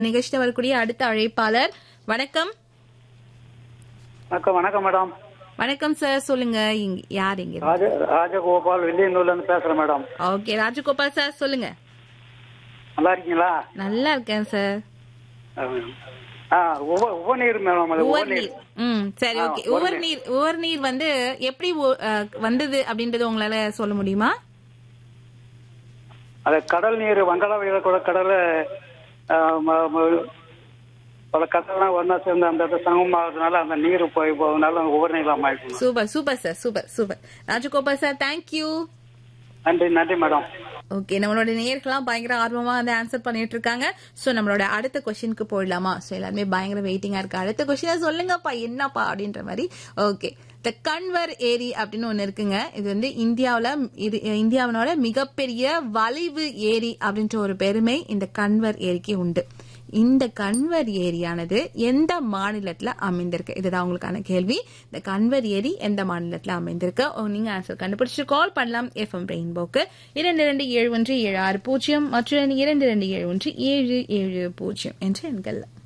நிகழ்ச்சியில் வரக்கூடிய அடுத்த அழைப்பாளர் வணக்கம் வணக்கம் வணக்கம் மேடம் வணக்கம் சார் சொல்லுங்க இங்க யார் இங்க ராஜ ராஜகோபால் வெள்ளியனூர்ல இருந்து பேசுறேன் மேடம் ஓகே ராஜகோபால் சார் சொல்லுங்க நல்லா இருக்கீங்களா நல்லா இருக்கேன் சார் ஆ உவ- உவநீர் மேடம் அது உவர் உவநீர் நீர் ம் சரி ஆ, ஓகே உவர் உவர் நீர் உவர் நீர் வந்து எப்படி ஒ- அஹ், வந்தது அப்படின்றது உங்களால சொல்ல முடியுமா அது கடல் நீர் வங்காள வியக்கூட கடல ஆ, ம- ம- பல கடல்லாம் ஒன்னா சேர்ந்து அந்த இடத்துல சமமாகிறதுனால அந்த நீர் போய் போகிறதுனால அந்த உவர் நீர்லாம் ஆயிடுச்சு super super sir super super Rajagopal sir thank you நன்றி நன்றி மேடம் ஓகே நம்மளோட நேயர்கள்லாம் பயங்கர ஆர்வமா வந்து ஆன்சர் பண்ணிட்டு இருக்காங்க சோ நம்மளோட அடுத்த கொஸ்டினுக்கு போயிடலாமா சோ எல்லாருமே பயங்கர வெயிட்டிங்கா இருக்கு அடுத்த கொஸ்டினை சொல்லுங்கப்பா என்னப்பா அப்படின்ற மாதிரி ஓகே த கன்வர் ஏரி அப்படின்னு ஒண்ணு இருக்குங்க இது வந்து இந்தியாவுல இது இந்தியாவினோட மிகப்பெரிய வளைவு ஏரி அப்படின்ற ஒரு பெருமை இந்த கன்வர் ஏரிக்கு உண்டு இந்த கன்வர் ஏரியானது எந்த மாநிலத்துல அமைந்திருக்கு இதுதான் உங்களுக்கான கேள்வி இந்த கன்வர் ஏரி எந்த மாநிலத்துல அமைந்திருக்கு ஓ, நீங்க ஆன்சர் கண்டுபிடிச்சு கால் பண்ணலாம் எஃப்எம் ரெயின்போக்கு இரண்டு இரண்டு ஏழு ஒன்று ஏழு ஆறு பூஜ்ஜியம் மற்றும் இரண்டு இரண்டு ஏழு ஒன்று ஏழு ஏழு பூஜ்ஜியம் என்ற எண்கள்